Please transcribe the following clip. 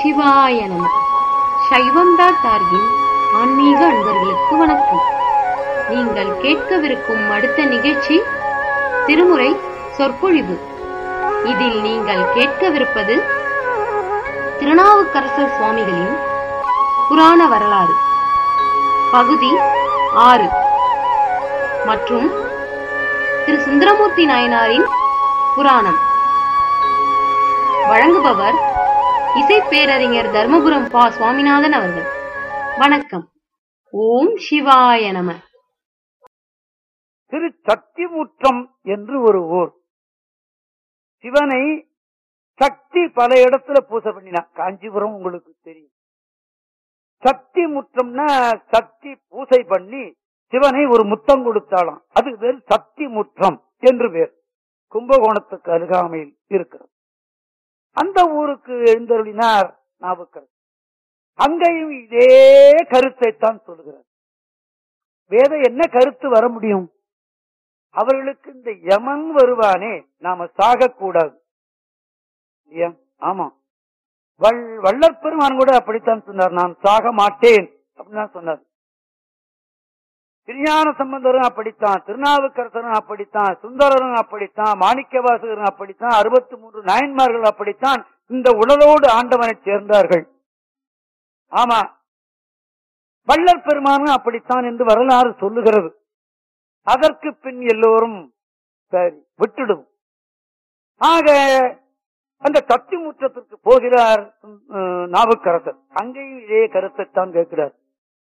சிவாய நம சைவம் டாட் ஆர்கின் ஆன்மீக அன்பர்களுக்கு வணக்கம் நீங்கள் கேட்கவிருக்கும் அடுத்த நிகழ்ச்சி திருமுறை சொற்பொழிவு இதில் நீங்கள் கேட்கவிருப்பது திருநாவுக்கரசர் சுவாமிகளின் புராண வரலாறு பகுதி ஆறு மற்றும் திரு சுந்தரமூர்த்தி நாயனாரின் புராணம் வழங்குபவர் இசை பேரறிஞர் தர்மபுரம் பா சுவாமிநாதன் அவர்கள் வணக்கம் ஓம் சிவாய நம திரு சக்திமுற்றம் என்று ஒரு ஊர் சிவனை சக்தி பல இடத்துல பூசை பண்ணினா காஞ்சிபுரம் உங்களுக்கு தெரியும் சக்தி முற்றம்னா சக்தி பூசை பண்ணி சிவனை ஒரு முத்தம் கொடுத்தாளாம் அது பேர் சக்தி முற்றம் என்று பேர் கும்பகோணத்துக்கு அருகாமையில் இருக்கிறது அந்த ஊருக்கு எழுந்தருளினார் நாவுக்கரசர் அங்கேயும் இதே கருத்தை தான் சொல்லுகிறார் வேத என்ன கருத்து வர முடியும் அவர்களுக்கு இந்த யமன் வருவானே நாம சாகக்கூடாது இல்லையா ஆமா வள் வள்ளற் பெருமான் கூட அப்படித்தான் சொன்னார் நான் சாக மாட்டேன் அப்படின்னு தான் சொன்னார் திருஞான சம்பந்தரும் அப்படித்தான் திருநாவுக்கரசரும் அப்படித்தான் சுந்தரரும் அப்படித்தான் மாணிக்கவாசகரும் அப்படித்தான் அறுபத்தி மூன்று நாயன்மார்கள் அப்படித்தான் இந்த உடலோடு ஆண்டவனை சேர்ந்தார்கள் ஆமா வள்ளற் பெருமானும் அப்படித்தான் என்று வரலாறு சொல்லுகிறது அதற்கு பின் எல்லோரும் சரி விட்டுடும் ஆக அந்த கத்தி முற்றத்திற்கு போகிறார் அஹ், நாவுக்கரசர் அங்கேயும் இதே கருத்தைத்தான் கேட்கிறார்